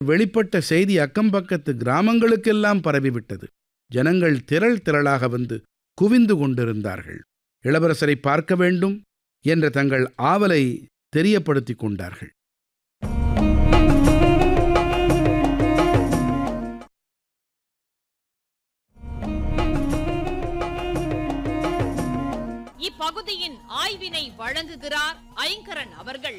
வெளிப்பட்ட செய்தி அக்கம்பக்கத்து கிராமங்களுக்கெல்லாம் பரவிவிட்டது ஜனங்கள் திரள் திரளாக வந்து குவிந்து கொண்டிருந்தார்கள் இளவரசரை பார்க்க வேண்டும் என்ற தங்கள் ஆவலை தெரியப்படுத்திக் கொண்டார்கள் இப்பகுதியின் ஆய்வினை வழங்குகிறார் ஐங்கரன் அவர்கள்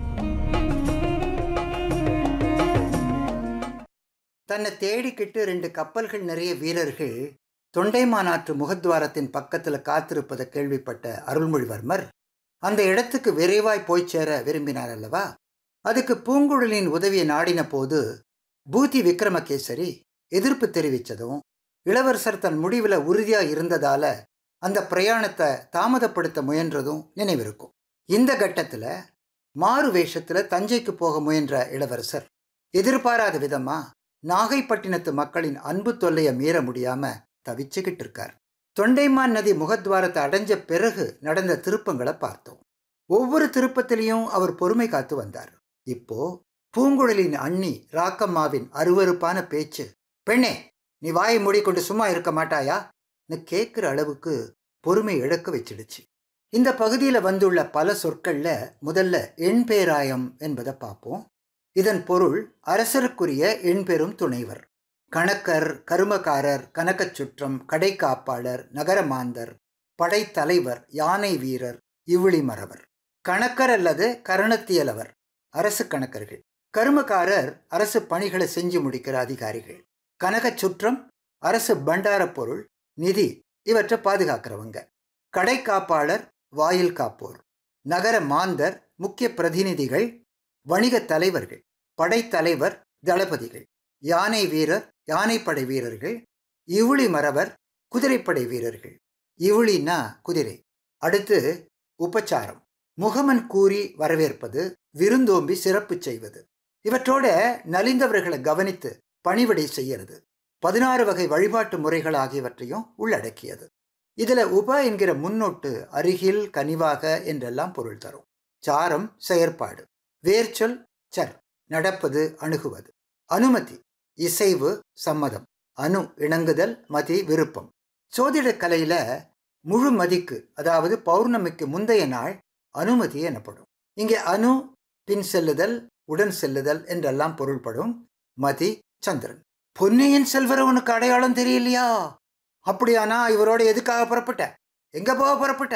தன்னை தேடிக்கிட்டு ரெண்டு கப்பல்கள் நிறைய வீரர்கள் தொண்டைமானாற்று முகத்வாரத்தின் பக்கத்தில் காத்திருப்பதை கேள்விப்பட்ட அருள்மொழிவர்மர் அந்த இடத்துக்கு விரைவாய் போய் சேர விரும்பினார் அல்லவா அதுக்கு பூங்குழலின் உதவியை நாடின போது பூதி விக்ரமகேசரி எதிர்ப்பு தெரிவித்ததும் இளவரசர் தன் முடிவில் உறுதியாக இருந்ததால அந்த பிரயாணத்தை தாமதப்படுத்த முயன்றதும் நினைவிருக்கும் இந்த கட்டத்தில் மாறு வேஷத்தில் தஞ்சைக்கு போக முயன்ற இளவரசர் எதிர்பாராத விதமா நாகைப்பட்டினத்து மக்களின் அன்பு தொல்லையை மீற முடியாம தவிச்சுக்கிட்டு இருக்கார் தொண்டைமான் நதி முகத்வாரத்தை அடைஞ்ச பிறகு நடந்த திருப்பங்களை பார்த்தோம் ஒவ்வொரு திருப்பத்திலையும் அவர் பொறுமை காத்து வந்தார் இப்போ பூங்குழலின் அண்ணி ராக்கம்மாவின் அருவருப்பான பேச்சு பெண்ணே நீ வாயை மூடிக்கொண்டு சும்மா இருக்க மாட்டாயா கேட்குற அளவுக்கு பொறுமை இழக்க வச்சிடுச்சு இந்த பகுதியில் வந்துள்ள பல சொற்களில் முதல்ல எண் பேராயம் என்பதை பார்ப்போம் இதன் பொருள் அரசருக்குரிய எண்பெரும் துணைவர் கணக்கர் கருமக்காரர் கனகச் சுற்றம் கடைக்காப்பாளர் நகரமாந்தர் படைத்தலைவர் யானை வீரர் இவ்விழி மறவர் கணக்கர் அல்லது கரணத்தியலவர் அரசு கணக்கர்கள் கருமக்காரர் அரசு பணிகளை செஞ்சு முடிக்கிற அதிகாரிகள் கனகச் சுற்றம் அரசு பண்டார பொருள் நிதி இவற்றை பாதுகாக்கிறவங்க கடைக்காப்பாளர் வாயில் காப்போர் நகர மாந்தர் முக்கிய பிரதிநிதிகள் வணிகத் தலைவர்கள் படைத்தலைவர் தளபதிகள் யானை வீரர் யானைப்படை வீரர்கள் இவுளி மறவர் குதிரைப்படை வீரர்கள் இவுளினா குதிரை அடுத்து உபச்சாரம் முகமன் கூறி வரவேற்பது விருந்தோம்பி சிறப்பு செய்வது இவற்றோட நலிந்தவர்களை கவனித்து பணிவிடை செய்யறது பதினாறு வகை வழிபாட்டு முறைகள் ஆகியவற்றையும் உள்ளடக்கியது இதுல உப என்கிற முன்னொட்டு அருகில் கனிவாக என்றெல்லாம் பொருள் தரும் சாரம் செயற்பாடு வேர்ச்சொல் சர் நடப்பது அணுகுவது அனுமதி இசைவு சம்மதம் அணு இணங்குதல் மதி விருப்பம் சோதிட கலையில முழு மதிக்கு அதாவது பௌர்ணமிக்கு முந்தைய நாள் அனுமதி எனப்படும் இங்கே அணு பின் செல்லுதல் உடன் செல்லுதல் என்றெல்லாம் பொருள்படும் மதி சந்திரன் பொன்னியின் செல்வர் உனக்கு அடையாளம் தெரியலையா அப்படியானா இவரோட எதுக்காக புறப்பட்ட எங்க போக புறப்பட்ட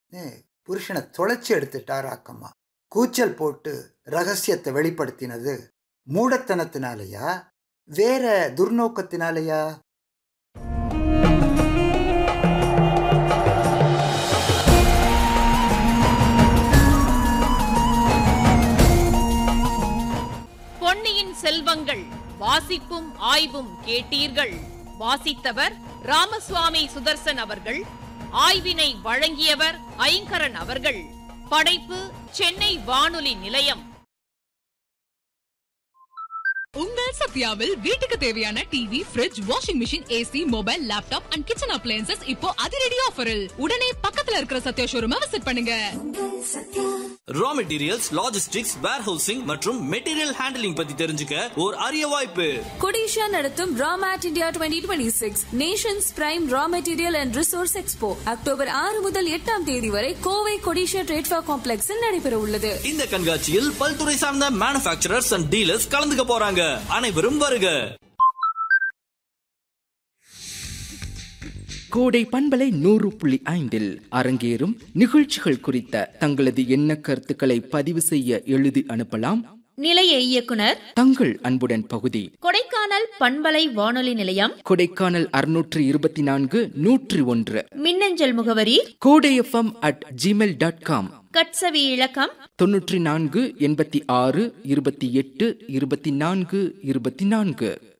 புருஷனை தொலைச்சி எடுத்துட்டார் அக்கம்மா கூச்சல் போட்டு ரகசியத்தை வெளிப்படுத்தினது மூடத்தனத்தினாலயா வேற துர்நோக்கத்தினாலயா பொன்னியின் செல்வங்கள் வாசிப்பும் ஆய்வும் கேட்டீர்கள் வாசித்தவர் ராமசுவாமி சுதர்சன் அவர்கள் ஆய்வினை வழங்கியவர் ஐங்கரன் அவர்கள் படைப்பு சென்னை வானொலி நிலையம் உங்கள் சத்யாவில் வீட்டுக்கு தேவையான TV fridge washing machine AC mobile laptop and kitchen appliances இப்போ அதிரடி ஆஃபரில் உடனே பக்கத்துல இருக்கிற சத்யா ஷோரூமை விசிட் பண்ணுங்க ரா மெட்டீரியல்ஸ் லாஜிஸ்டிக்ஸ் வேர்ஹவுசிங் மற்றும் மெட்டீரியல் ஹேண்டலிங் பத்தி தெரிஞ்சுக்க ஒரு அரிய வாய்ப்பு கொடிஷியா நடத்தும் Ramat India twenty twenty six nations prime raw material and resource expo October ஆறு முதல் எட்டாம் தேதி வரை கோவை கொடிஷியா ட்ரேட்ஃபா காம்ப்ளெக்ஸில் நடைபெற உள்ளது இந்த கண்காட்சியில் பல்துறை சார்ந்த மேனுபேக்சரர்ஸ் அண்ட் டீலர்ஸ் கலந்துக்க போறாங்க அனைவரும் வருக கோடை பண்பலை நூறு புள்ளி ஐந்தில் அரங்கேறும் நிகழ்ச்சிகள் குறித்த தங்களது எண்ண கருத்துக்களை பதிவு செய்ய எழுதி அனுப்பலாம் நிலைய இயக்குனர் தங்கள் அன்புடன் பகுதி கொடைக்கானல் பண்பலை வானொலி நிலையம் கொடைக்கானல் அறுநூற்று இருபத்தி நான்கு நூற்றி ஒன்று மின்னஞ்சல் முகவரி Kodai FM at Gmail dot com கட்சவி இலக்கம் தொன்னூற்றி நான்கு எண்பத்தி ஆறு இருபத்தி எட்டு இருபத்தி நான்கு இருபத்தி நான்கு